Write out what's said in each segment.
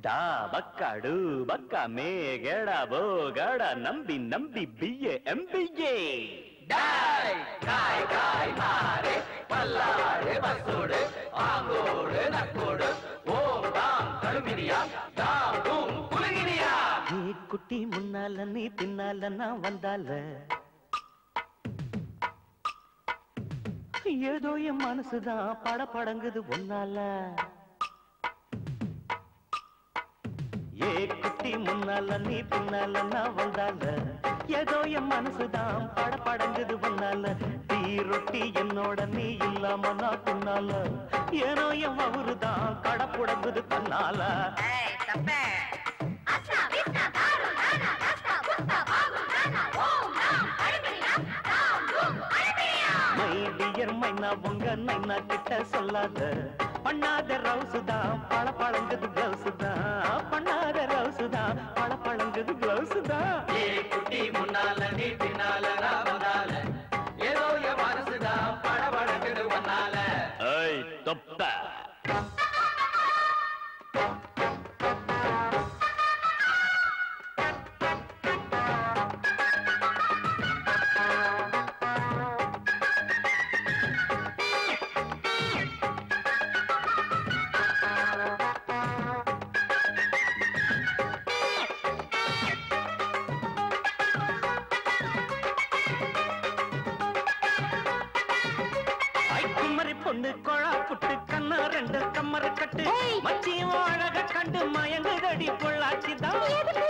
டா பக்காடு பக்கா மே கேடா போ கேடா நம்பி நம்பி பிஏ எம்பிஏ டாய் காய் காய் மாறு பல்லாடு பசோடு ஆங்கோடு நக்கோடு ஓம் தாம் கடுமினியா தாம் தூம் குலுங்கினியா நீ குட்டி முன்னால நீ பின்னால நான் வந்தால ஏதோ என் மனசுதான் பட படங்குது ஒன்னால ஏ குட்டி முன்னால நீ பின்னால நான் வந்தால ஏதோ என் மனசுதான் பட படங்குது ஒன்னால தீ ரொட்டி என்னோட நீ இல்லாம நான் பின்னால ஏனோ என் அவருதான் கடப்புடங்குது தன்னால மை டியர் மைனா உங்க நைனா கிட்ட சொல்லாத பண்ணாத ரவுசு தான் பழ பழங்குது பிளவுஸ் தான் பண்ணாத ரவுசு தான் பழ பழங்குது பிளவுஸ் தான் ஏ குட்டி முன்னால நீ பின்னால நான் வந்தால ஏதோ என் மனசுதான் படபடக்குது ஒன்னால ஏய் தொப்ப ஐ குமரி பொண்ணு கொழா புட்டு கண்ணா ரெண்டு கம்மர கட்டு ஏய். மச்சியும் அழக கண்டு மயங்குதடி பொள்ளாச்சி தான்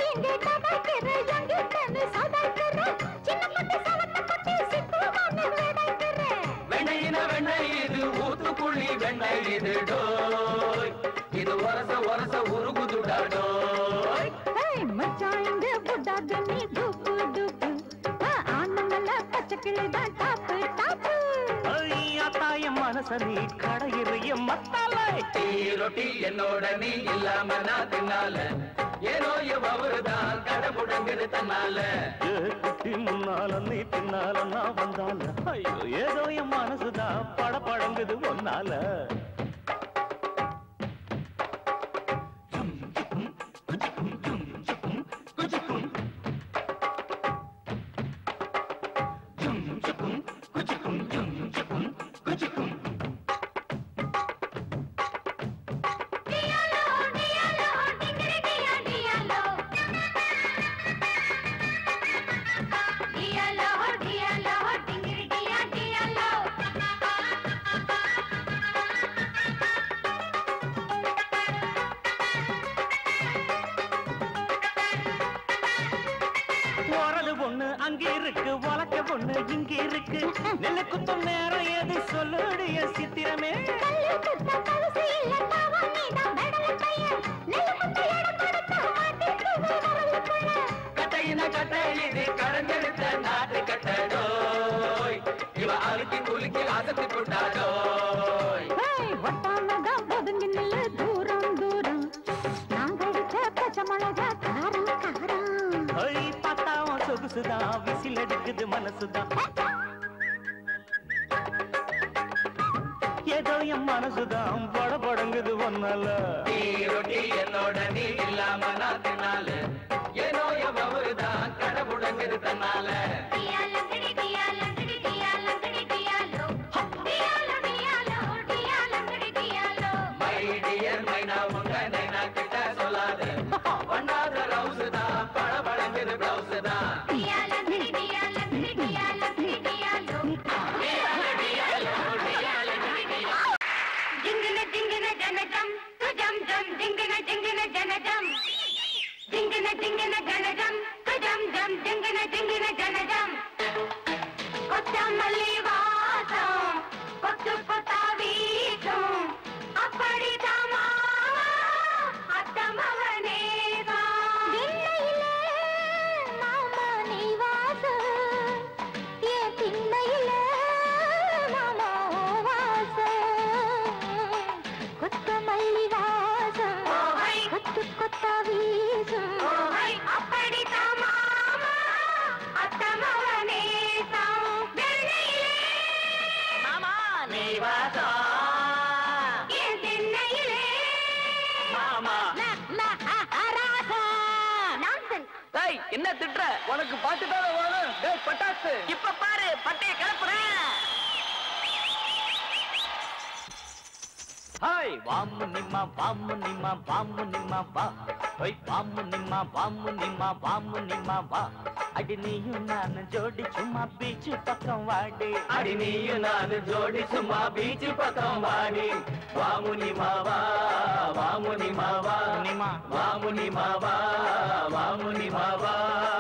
வெண்ணையின வெண்ணெய் இது ஊத்துக்குழி வெண்ணெய் இது டோய் இது ஒரச ஒரச உருகுதுடா டோய் ஐயா தாயம் மனச நீ கடையிறைய மத்தாலை டீ ரொட்டி என்னோட நீ இல்லாம நான் தின்னால ஏனோ எவருதான் கடை முடங்குது தன்னால ஏ குட்டி முன்னால நீ பின்னால நான் வந்தால ஐயோ ஏதோ என் மனசுதான் பட படங்குது ஒன்னால உரலு ஒண்ணு அங்க இருக்கு உலக்க ஒண்ணு இங்க இருக்கு நெல்லு குத்தும் நேரம் எது சொல்லுடைய சித்திரமே கட்டையின கட்டை இது கரஞ்செடுத்த நாட்டு கட்டடோய் இவ அழுக்கி குலுக்கி அசத்து கொண்டாடோய் ஐ பத்தாவும் சொகுசுதான் விசில் எடுக்குது மனசுதான் ஏதோ என் மனசுதான் பட படங்குது ஒன்னால டீ ரொட்டி என்னோட நீ இல்லாம நான் தின்னால ஏனோ எவருதான் கடை முடங்குது தன்னால மை டியர் மைனா உங்க நைனா கிட்ட சொல்லாத பண்ணாத ரவுஸ் தான் பட படங்குது பிளவுஸ் தான் జింగిన జింగిన జనజం తుజం జం జింగిన జింగిన జనజం జింగిన జింగిన జనజం తుజం జం జింగిన జింగిన జనజం కొత్త మళ్ళీ వాసం కొత్త కొత్త వీసం அப்படிதாமா அத்தமவனேவா மாமா நீ வாசம் என் திண்ணையில மாமா வாசம் கொத்தமல்லி வாசம் கொத்து கொத்த வீசும் அப்படித்தான் மாமா அத்தமவனேசம் வெள்ளையிலே கிளப்பு இப்ப பாரு பட்டைய கிளப்புறேன் ஹாய் வாமு நிம்மா வாமு நிம்மா வாமு நிம்மா வா ஓய் வாமு நிம்மா வாமு நிம்மா வாமு நிம்மா வா அடி நீயும் நான் ஜோடி சும்மா பீச்சு பக்கம் வாடி அடி நீயும் நானு ஜோடி சும்மா பீச் பக்கம் வாடி வாமுனி மாவா வாமுனி மாவா நிம்மா வாமுனி மாவா வாமுனி மாவா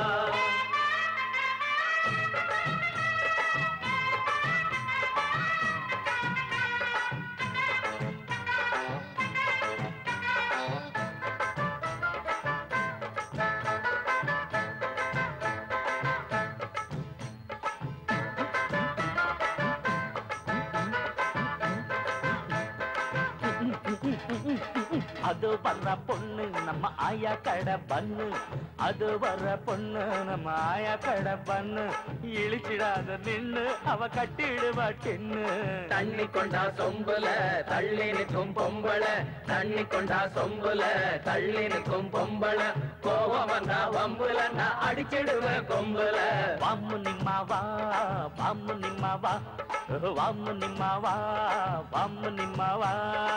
அது வர்ற பொண்ணு நம்ம ஆயா கடை பண்ணு அது வர்ற பொண்ணு நம்ம ஆயா கடை பண்ணு இழிச்சிடாத நின்னு அவ கட்டிடுவா டின்னு தண்ணி கொண்டா சொம்புல தள்ளி நிற்கும் பொம்பள தண்ணி கொண்டா சொம்புல தள்ளி நிற்கும் பொம்பள கோவம் வந்தா வம்புல நான் அடிச்சிடுவேன் கொம்புல வாமு நிம்மாவா வாமு நிம்மாவா வாமு நிம்மாவா வாமு நிம்மாவா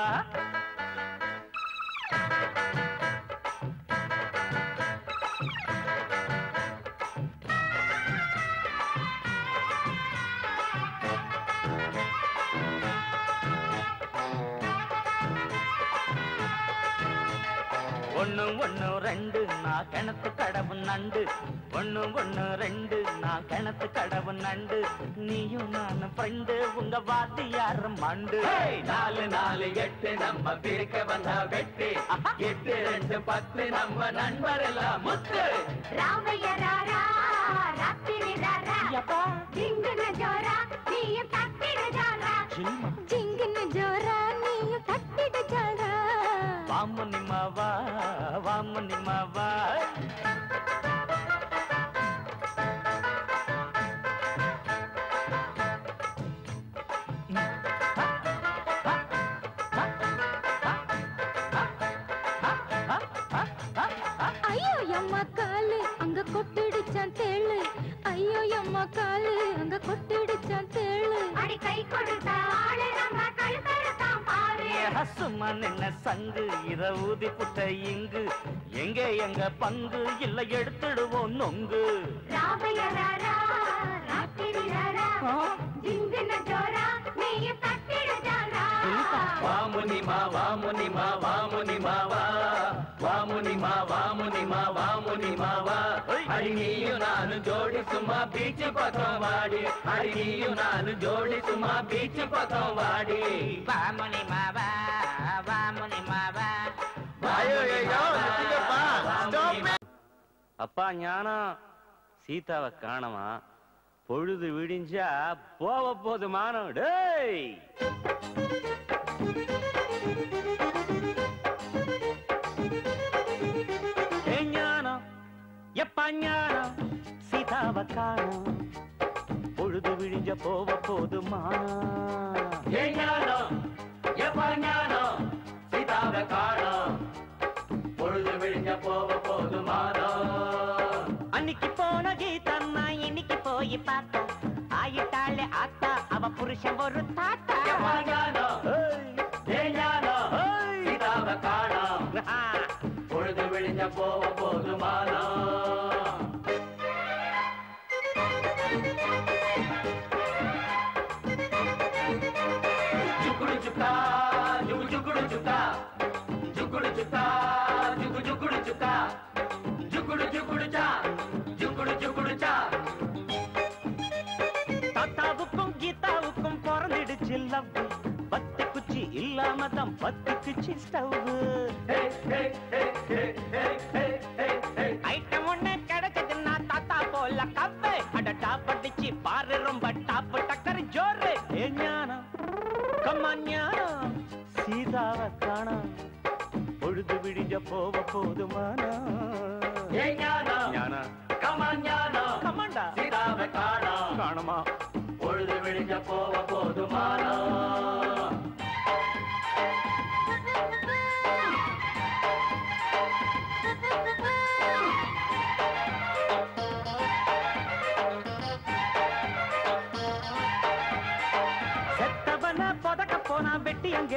ஒண்ணு ஒண்ணு ரெண்டு நான் கிணத்து கடவு நண்டு ஒண்ணு ஒண்ணு ரெண்டு நான் கிணத்து கடவு நண்டு நீயும் நானும் ஃப்ரெண்டு உங்க வாத்தியார் மண்டு ஹேய், நாலு நாலு எட்டு நம்ம பிரிக்க வந்தா வெட்டு எட்டு ரெண்டு பத்து நம்ம நண்பர் எல்லாம் முத்து ராமைய ராரா ராத்திரி ராரா யப்பா ஜிங்குன ஜோரா நீயும் தட்டிடு ஜாரா சில்மா ஜிங்குன ஜோரா நீயும் தட்டிடு ஜாரா வாமு நிம்மாவா வாமு நிம்மாவா ஐயோ அம்மா காலு அங்க கொட்டிடுச்சான் தேளு ஐயோ அம்மா காலு அங்க கொட்டிடுச்சான் தேளு அடி கை கொடுத்தா ஆளு நம்ம கழுத்தெடுத்தான் பாரு சும்மா நின்ன சங்கு இத ஊதி புட்ட இங்கு எங்க எங்க பங்கு இல்ல எடுத்துடுவோம் நொங்கு ராமைய ராரா ராத்திரி ராரா ஜிங்குன ஜோரா நீயும் தட்டிடு ஜாரா வாமுனி மா வாமுனி மா வாமுனி மாவா வாமுனி மா வாமுனி மா வாமுனி மாவா அடி நீயும் நானு ஜோடி சும்மா பீச் பக்கம் வாடி அடி நீயும் நானு ஜோடி சும்மா பீச் பக்கம் வாடி வாமுனி மாவா வாமுனி மாவா அப்பா ஞானம் சீதாவை காணமா பொழுது விடிஞ்சா போவ போது மானம் டேய் ஏய் ஞானம் எப்பா ஞானம் சீதாவை காணோம் பொழுது விடிஞ்ச போவ போது மானம் ஏ ஞானம் எப்ப ஞானம் சீதாவை காணோம் பொழுது விழிஞ்ச போக போதுமானோ அன்னைக்கு போன கீதம்மா இன்னைக்கு போய் பார்த்தா ஆயிட்டாளே ஆத்தா அவ புருஷன் ஒரு தாத்தா எப்ப ஞானம் ஏ ஞானம் சீதாவை காணோம் பொழுது விழிஞ்ச போக போதுமானோ ஜுக்குடு ஜுக்கா ஜுகு ஜுக்குடு ஜுக்கா ஜுக்குடு ஜுக்கா ஜுகு ஜுக்குடு ஜுக்கா ஜுக்குடு ஜுக்குடு சா ஜுக்குடு ஜுக்குடு சா தாத்தாவுக்கும் கீதாவுக்கும் பிறந்திடுச்சு லவ் பத்து குச்சி இல்லாம தான் பத்து குச்சி ஸ்டவ் ஹே ஹே ஹே ஹே ஹே ஹே ஹே ஹே ஐட்டம் ஒண்ணு கிடைச்சதுன்னா தாத்தா போல கப்பு அட டாப் அடிச்சு பாரு ரொம்ப டாப் டக்கர் ஜோரு ஏ ஞானம் கம்மா ஞானம் சீதாவை காணோம் பொழுது விடிஞ்ச போவ போதுமானா ஏ ஞானம் ஞானா கமா ஞானம் கமாண்டா சீதாவை காணோம் காணுமா பொழுது விழிஞ்ச போக போதுமானோ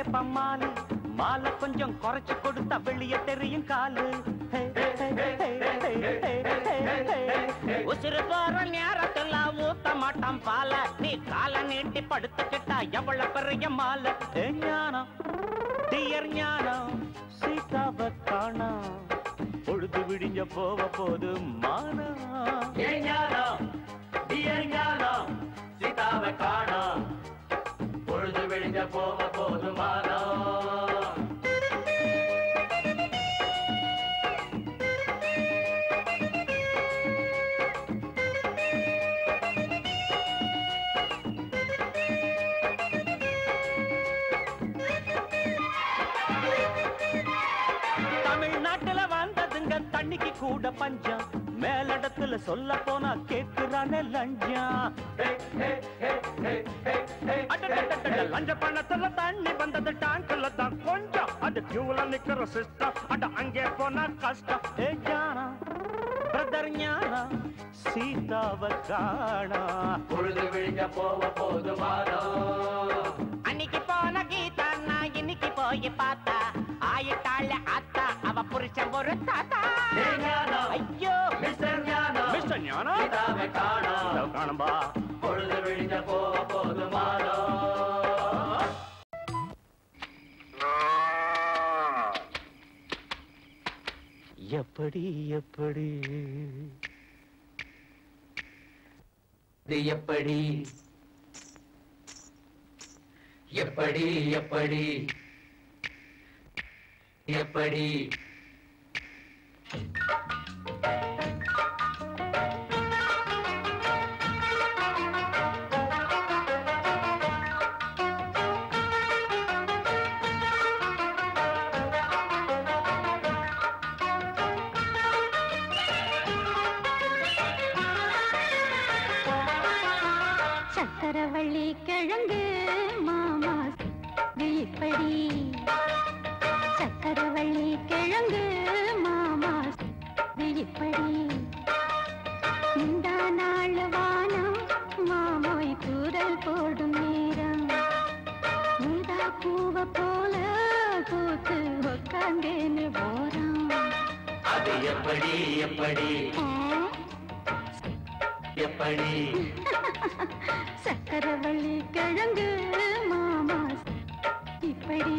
கேப்ப மாலு மாலை கொஞ்சம் குறைச்சு கொடுத்தா வெளிய தெரியும் காலு ஹே, ஹே, ஹே, ஹே, ஹே, ஹே, ஹே. உசுறு போற நேரத்துல ஊத்த மாட்டான் பால நீ கால நீட்டி படுத்துக்கிட்டா எவ்வளவு பெரிய மாலை ஏ ஞானம் டியர் ஞானம் சீதாவ காணா பொழுது விடிஞ்ச போவ போது மானா ஏன் ஞானம் டியர் ஞானம் சீதாவை காணோம் பொழுது விழிஞ்ச போக போதுமானோ தமிழ்நாட்டுல வந்ததுங்க தண்ணிக்கு கூட பஞ்சம் மேலிடத்துல சொல்ல போனா கேக்குறானே லஞ்சம் அடடடடட, லஞ்ச பணத்துல தண்ணி வந்தது டேங்க்ல தான் கொஞ்சம் அது கியூல நிக்கிற சிஸ்டம் அட அங்கே போனா கஷ்டம் ஏ ஞானா பிரதர் ஞானா சீதாவ காணா பொழுது விழிஞ்ச போக போதுமானோ அன்னைக்கு போன கீதா நான் இன்னைக்கு போய் பார்த்தா ஆயிட்டாள் ஆத்தா அவ புருஷன் ஒரு தாத்தா ஏன் ஞானம் ஐயோ மிஸ்டர் ஞானம் மிஸ்டர் ஞானா சீதாவை காணோம் காணும்பா பொழுது விழிஞ்ச போக போதுமானோ எப்படி எப்படி இது எப்படி எப்படி எப்படி எப்படி சக்கரவள்ளி கிழங்கு மாமா இது இப்படி சக்கரவள்ளி கிழங்கு மாமா இது இப்படி இந்த நாள் வானம் மாமோய் தூரல் போடும் நேரம் நீதா பூவ போல பூத்து உட்காந்தேன்னு போறான் அது எப்படி எப்படி எப்படி சக்கரவள்ளி கிழங்கு மாமா இப்படி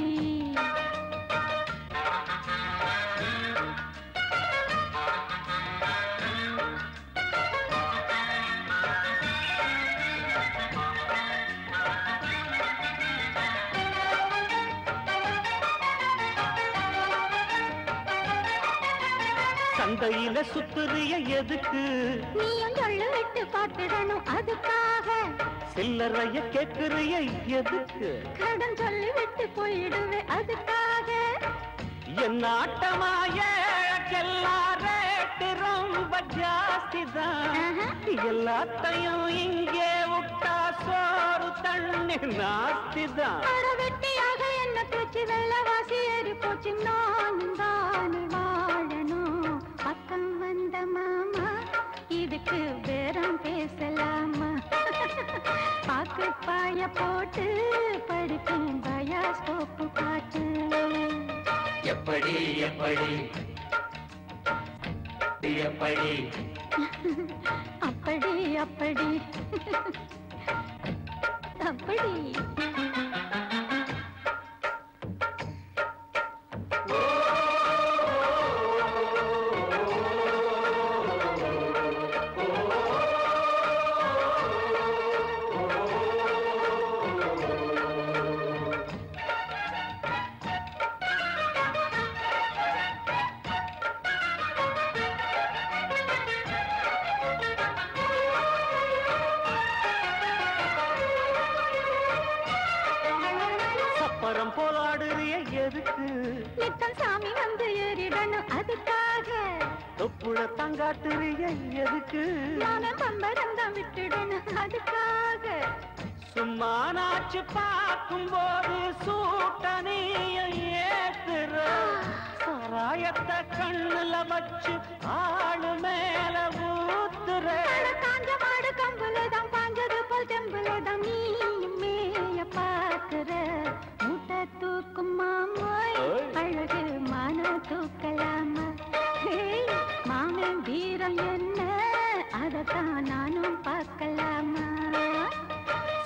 சந்தையில சுத்துறிய எதுக்கு நீயும் சொல்லு விட்டு பார்த்துடணும் அதுக்காக சில்லறைய கேக்குறிய எதுக்கு கடன் சொல்லி விட்டு போயிடுவேன் அதுக்காக என் ஆட்டமாய ரேட்டு ரொம்ப ஜாஸ்தி தான் ஆஹா. எல்லாத்தையும் இங்கே விட்டா சோறு தண்ணி நாஸ்தி தான் அட வெட்டியாக என்ன பூச்சி வெள்ளவாசி ஏறி போச்சு நானும் தானே வாழணும் பக்கம் வந்த மாமா இதுக்கு பேரம் பேசலாமா பாக்கு பாய போட்டு படிப்பேன் பயாஸ்கோப்பு பாட்டு எப்படி எப்படி எப்படி அப்படி அப்படி அப்படி சப்பரம் போலாடுறிய எதுக்கு நித்தம் சாமி வந்து ஏறிடணும் அதுக்காக தொப்புள தங்காட்டுறிய எதுக்கு நானும் பம்பரம் தான் விட்டுடணும் அதுக்காக சும்மா நாச்சு பார்க்கும் போது சூட்டனைய ஏத்துற சாராயத்தை கண்ணுல வச்சு ஆளு மேல ஊத்துற அட காஞ்ச மாடு கம்புல தான் பாஞ்சது போல் தெம்புல தான் நீயும் மேய பாக்குற மூட்டை தூக்க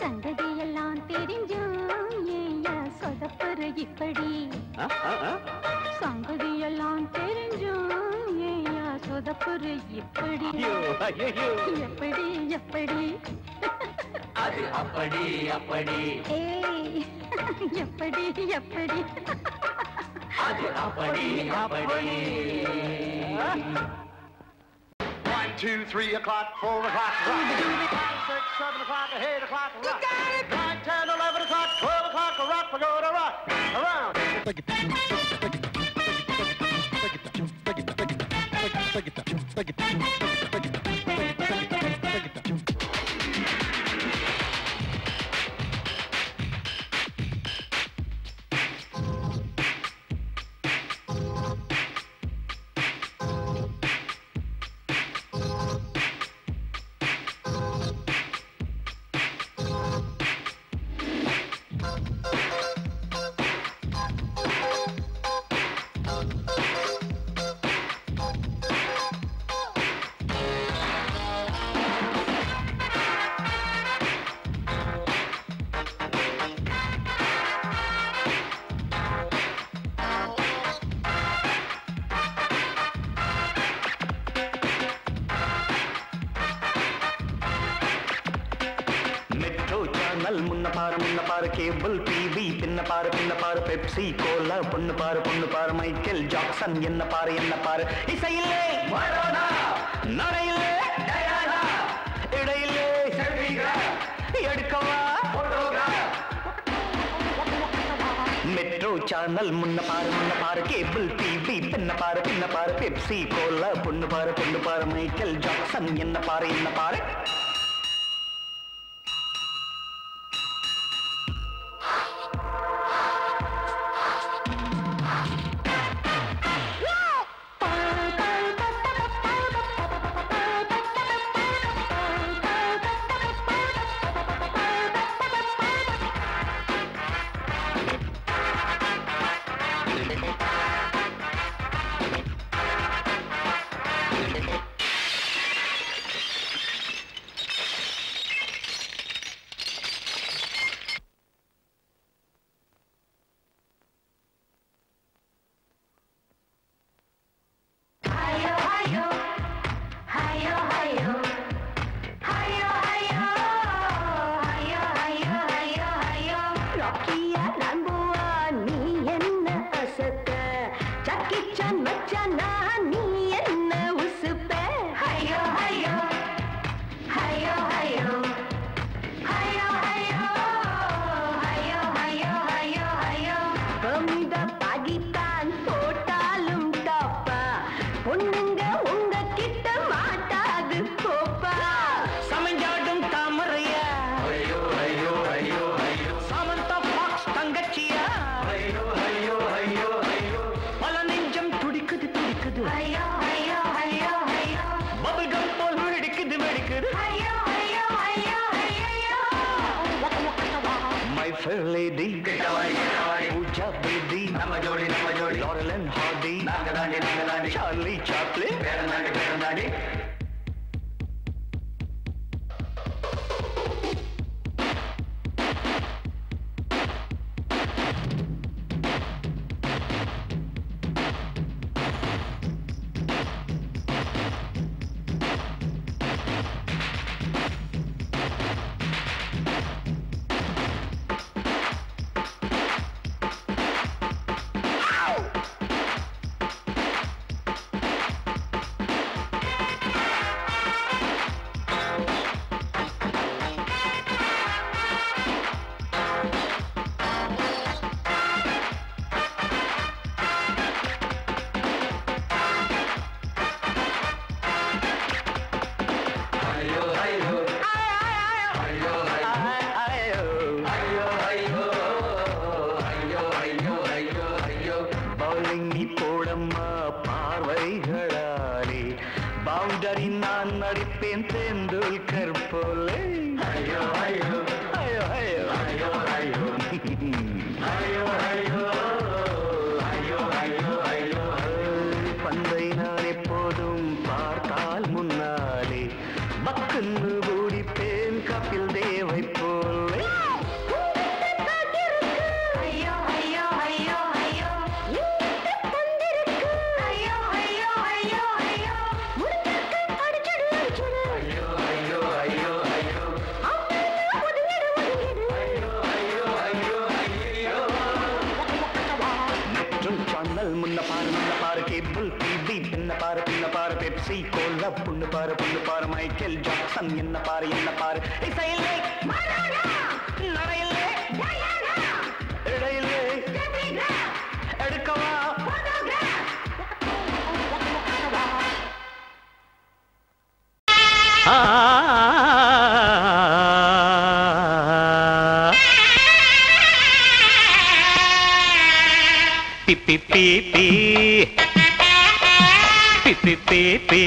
சங்கதி எல்லாம் தெரிஞ்சும் ஏயா சொதப்புற இப்படி ஆ, ஆ, ஆ. சங்கதி எல்லாம் தெரிஞ்சும் ஏயா சொதப்புற இப்படி ஐயோ, ஐயையோ. எப்படி எப்படி அது அப்படி அப்படி ஏய் எப்படி எப்படி அது அப்படி அப்படி One, two, three o'clock, four o'clock, rock. Five, six, seven o'clock, eight o'clock, rock. Nine, ten, eleven o'clock, twelve o'clock, rock. We're going to rock around. Metro channel முன்ன பாரு முன்ன பாரு கேபிள் டிவி பின்ன பாரு பின்ன பாரு பெப்சி கோலா பொண்ணு பாரு பொண்ணு பாரு மைக்கேல் ஜாக்சன் என்ன பாரு என்ன பாரு இசையில்லை நடையில்லை இடையில்லை எடுக்கவா மெட்ரோ சேனல் முன்ன பாரு முன்ன பாரு கேபிள் டிவி பின்ன பாரு பின்ன பாரு பெப்சி கோலா பொண்ணு பாரு பொண்ணு பாரு மைக்கேல் ஜாக்சன் என்ன பாரு என்ன பாரு ராக்கியா ராம்புவா நீ என்ன அசத்த ஜாக்கி சான் மச்சானா நீ என்ன உசுப்ப ஹையோ ஹையோ ஹையோ ஹையோ ஹையோ ஹையோ ஹையோ ஹையோ ஹையோ ஹையோ பமிதா பாகித்தான் போட்டாலும் டாப்பா பொண்ணுங்க உங்க கிட்ட மாட்டாது போப்பா சமஞ்சாடும் தாமரையா ஐயோ ஐயோ ஐயோ ஐயோ சாமந்தா பாக்ஸ் தங்கச்சியா ஐயோ ஐயோ ஐயோ ஐயோ பல நெஞ்சம் துடிக்குது துடிக்குது ஐயோ ஐயோ ஐயோ ஐயோ பபிள் கம் போல் வெடிக்குது வெடிக்குது ஐயோ ஐயோ ஐயோ ஐயோ மை ஃபேர் லேடி கிட்டவாடி கிட்டவாடி பூஜா பேபி நம்ம ஜோடி நம்ம ஜோடி லாரல் அண்ட் ஹார்டி நாங்க தாண்டி நாங்க தாண்டி சார்லி சாப்ளின் பேரந்தாண்டி பேரந்தாண்டி ஐயோ ஐயோ ஐயோ ஐயோ ஐயோ ஐயோ ஐயோ ஐயோ ஐயோ ஐயோ பவுலிங் நீ போடம்மா பார்வைகளாலே பவுண்டரி நான் நடிப்பேன் தெண்டுல்கர் போலே ஐயோ ஐயோ ஐயோ ஐயோ ஐயோ ஐயோ ஐயோ ஐயோ ஐயோ ஐயோ ஐயோ பந்தை நான் எப்போதும் பார்த்தால் முன்னாலே பக்குன்னு ஓடிப்பேன் கபில் தேவை போலே புண்ணு பாரு புண்ணு பாரு மைக்கேல் ஜாக்சன் என்ன பாரு என்ன பாரு இசையிலே நடையிலே இடையிலே எடுக்கவா பி பி பி பி பி பி பி பி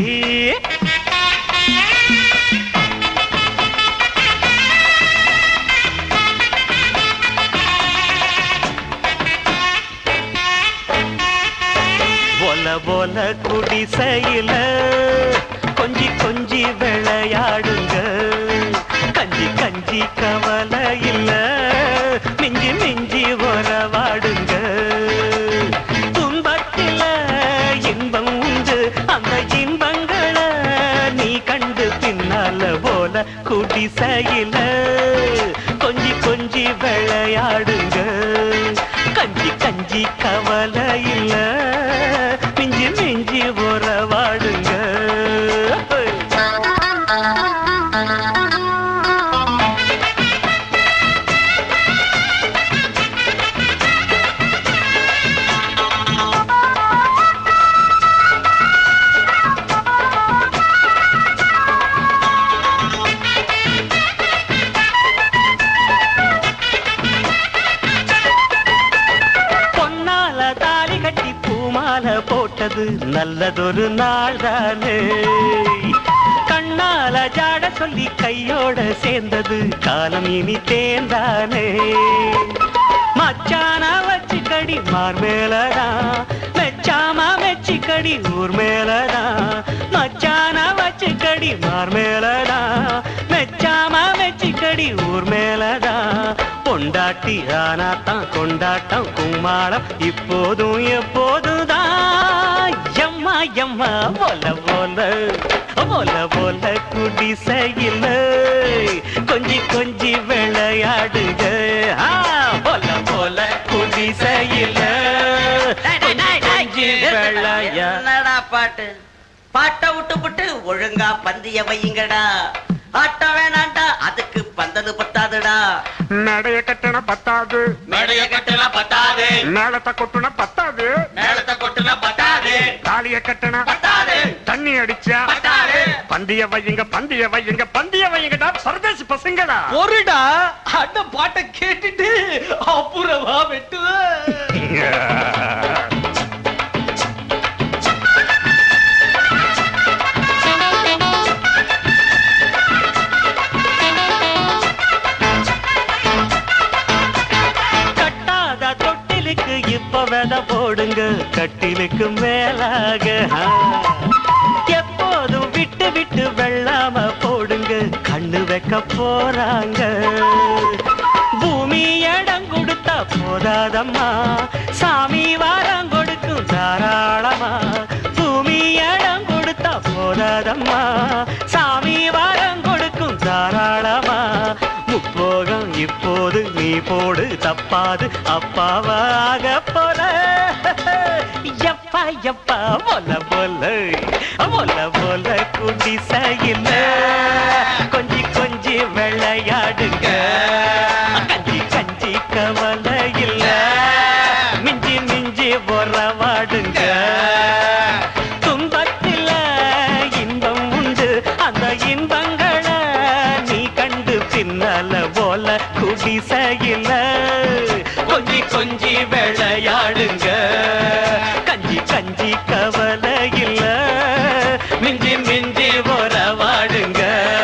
ஒல ஒல குடிசையில கொஞ்சி கொஞ்சி விளையாடுங்க கஞ்சி கஞ்சி கவலை இல்ல மிஞ்சி மிஞ்சி உறவாடுங்க துன்பத்தில இன்பம் உண்டு அந்த இன்பங்களை நீ கண்டு பின்னால போல குடிசையில கொஞ்சி கொஞ்சி விளையாடுங்க கஞ்சி கஞ்சி கவலை இல்ல மிஞ்சி மிஞ்சி உறவாடுங்க பொன்னால தாலி கட்டி பூமால போட்டது நல்லதொரு நாள் தானே கண்ணால ஜாட சொல்லி கையோட சேர்ந்தது காலம் இனி தேர்ந்தானே மச்சான வச்சு கடி மார் மேலதான் மெச்சாம மெச்சி கடி ஊர் மேலதான் மச்சான வச்சு கடி மார் மேலதான் மெச்சாம மெச்சி கடி ஊர் மேலதான் பொண்டாட்டி ஆனாத்தான் கொண்டாட்டம் கும்மாளம் இப்போதும் எப்போதுதான் எம்மா எம்மா போல போல போல போல குடிசையில் கொஞ்சி கொஞ்சி விளையாடுங்க ஆ, போல போல குடிசையில் கொஞ்சி விளையா என்னடா பாட்டு பாட்டை விட்டு விட்டு ஒழுங்கா பந்திய வையுங்கடா ஆட்டம் வேணாண்டா அதுக்கு பந்தது பத்தாதுடா நடைய கட்டண பத்தாது மேடைய கட்டுனா பத்தாது மேளத்தை கொட்டுன பத்தாது மேளத்தை கொட்டுனா பத்தாது தாலிய கட்டண பத்தாது தண்ணி அடிச்சா பத்தாது பந்திய வையுங்க பந்திய வையுங்க பந்திய வையுங்கடா பரதேசி பசங்களா பொருடா அண்ண பாட்டை கேட்டுட்டு அப்புறமா வெட்டுவேன் கட்டாத தொட்டிலுக்கு இப்ப வித போடுங்க கட்டிலுக்கு மேலாக ஆ. எப்போதும் விட்டு விட்டு வெள்ளாம போடுங்க கண்ணு வைக்க போறாங்க பூமி இடம் கொடுத்தா போதாதம்மா சாமி வாரம் கொடுக்கும் தாராளமா பூமி இடம் கொடுத்தா போதாதம்மா சாமி வாரம் கொடுக்கும் தாராளமா முப்போகம் இப்போது நீ போடு தப்பாது அப்பாவாக போல எப்பா எப்பா போல போல போல போல குடிசையில் கொஞ்சி கொஞ்சி விளையாடுங்க கஞ்சி கஞ்சி கவலை இல்ல மிஞ்சி மிஞ்சி உறவாடுங்க துன்பத்தில இன்பம் உண்டு அந்த இன்பங்களை நீ கண்டு பின்னால போல குடிசையில கொஞ்சி கொஞ்சி விளையாடுங்க கஞ்சி கஞ்சி கவலை இல்ல மிஞ்சி மிஞ்சி உறவாடுங்க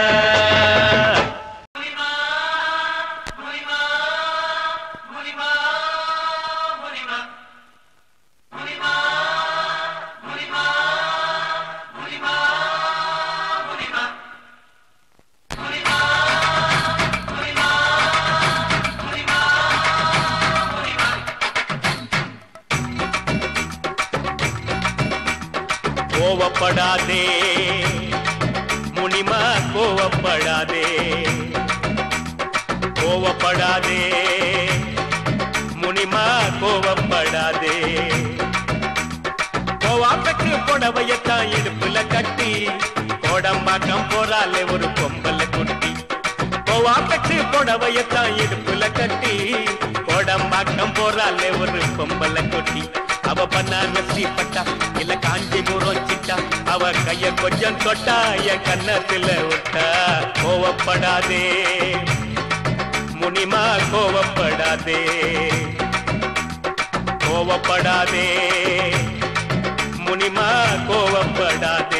கோவப்படாதே முனிமா கோவப்படாதே கோவப்படாதே முனிமா கோவப்படாதே கோவாப்பட்டு புடவையத்தான் இடுப்புல கட்டி கோடம்பாக்கம் போறாலே ஒரு பொம்பல குட்டி கோவா பெற்று புடவையத்தான் இடுப்புல கட்டி கோடம்பாக்கம் போறாலே ஒரு பொம்பல குட்டி அவ பன்னாரசி பட்டா இல்ல காஞ்சிபுரம் சிட்டா அவ கைய கொஞ்சம் தொட்டா என் கன்னத்துல விட்டா கோவப்படாதே முனிமா கோவப்படாதே கோவப்படாதே முனிமா கோவப்படாதே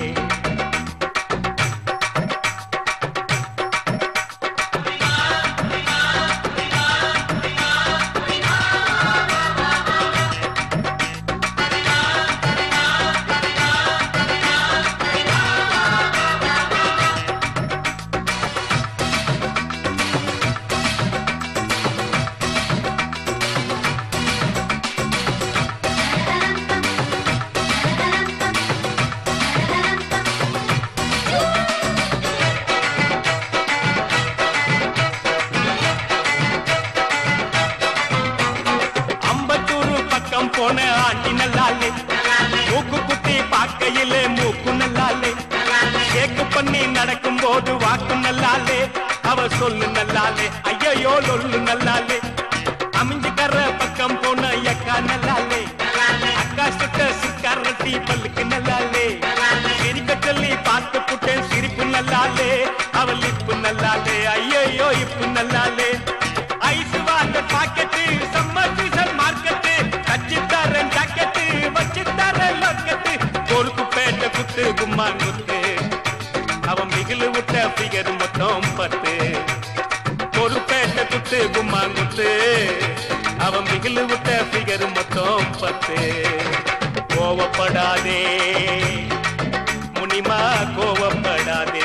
அம்பத்தூரு பக்கம் போன ஆண்டி நல்லாலே மூக்கு குத்தி பார்க்கையிலே மூக்கு நல்லாலே கேக்கு பண்ணி நடக்கும் போது வாக்கு நல்லாலே அவ சொல்லு நல்லாலே ஐயோ லொல்லு நல்லாலே அமைஞ்சுக்கற பக்கம் போன அக்கா நல்லாலே அக்கா சுட்ட சுக்காரட்டி பல்லுக்கு நல்லாலே சிரிக்க சொல்லி பார்த்து புட்டேன் சிரிப்பு நல்லாலே அவள் இப்பு நல்லாலே ஐயோ இப்பு நல்லாலே ice water packet summer season market கச்சி தரேன் ஜாக்கெட்டு வச்சு தரேன் லொக்கெட்டு பொறுப்பு பேட்ட குத்து கும்மா குத்து அவன் மிகிலு விட்ட பிகர் மொத்தம் பத்து பொறுப்பேட்ட குத்து கும்மா குத்து அவன் மிகிலு விட்ட பிகர் மொத்தம் பத்து கோவப்படாதே முனிமா கோவப்படாதே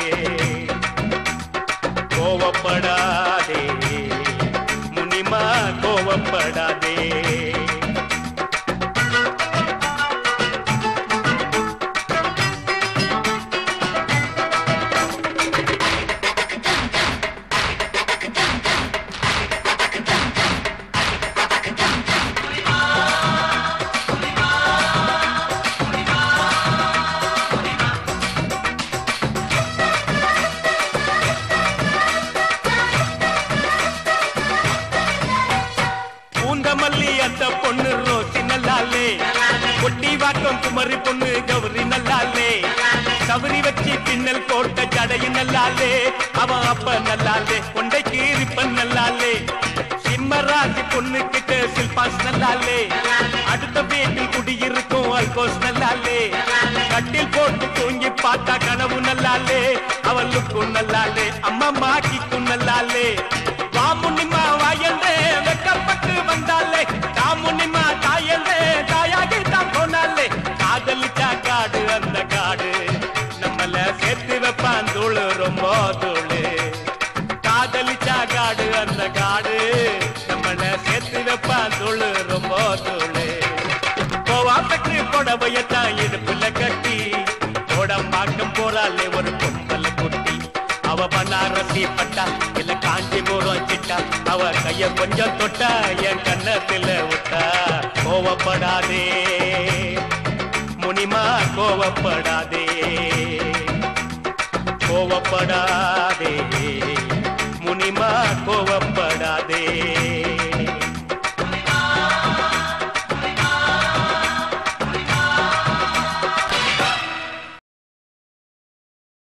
கோவப்படாதே முனிமா கோவப்படாதே பூந்தமல்லி அந்த பொண்ணு ரோசி நல்லாலே கொட்டி வாக்கம் குமரி பொண்ணு கௌரி நல்லாலே சவரி வச்சு பின்னல் போட்ட ஜடையு நல்லாலே அவன் அப்ப நல்லாலே கொண்டைக்கு ரிப்பன் நல்லாலே சிம்மராசி பொண்ணு கிட்ட சில்பாஸ் நல்லாலே அடுத்த வீட்டில் குடியிருக்கும் அல்கோஸ் நல்லாலே கட்டில் போட்டு தூங்கி பார்த்தா கனவு நல்லாலே அவளுக்கும் நல்லாலே அம்மா மாக்கிக்கும் நல்லாலே வாமுனிமா வாயந்தே வெக்கப்பட்டு வந்தாலே தாமுனிமா தாயந்தே தாயாகி தான் போனாலே காதலிச்சா காடு அந்த காடு நம்மள சேர்த்து வைப்பான் தூளு ரொம்ப தூளு காதலிச்சா காடு அந்த காடு நம்மள சேர்த்து வைப்பான் தூளு ரொம்ப தூளு கோவா பெற்று புடவையத்தான் இடுப்புல கட்டி கோடம்பாக்கம் போறாளே ஒரு பொம்பல குட்டி அவ பனாரசி பட்டா இல்ல காஞ்சிபுரம் சிட்டா அவ கைய கொஞ்சம் தொட்டா என் கன்னத்துல விட்டா கோவப்படாதே முனிமா கோவப்படாதே கோவப்படாதே முனிமா கோவப்படாதே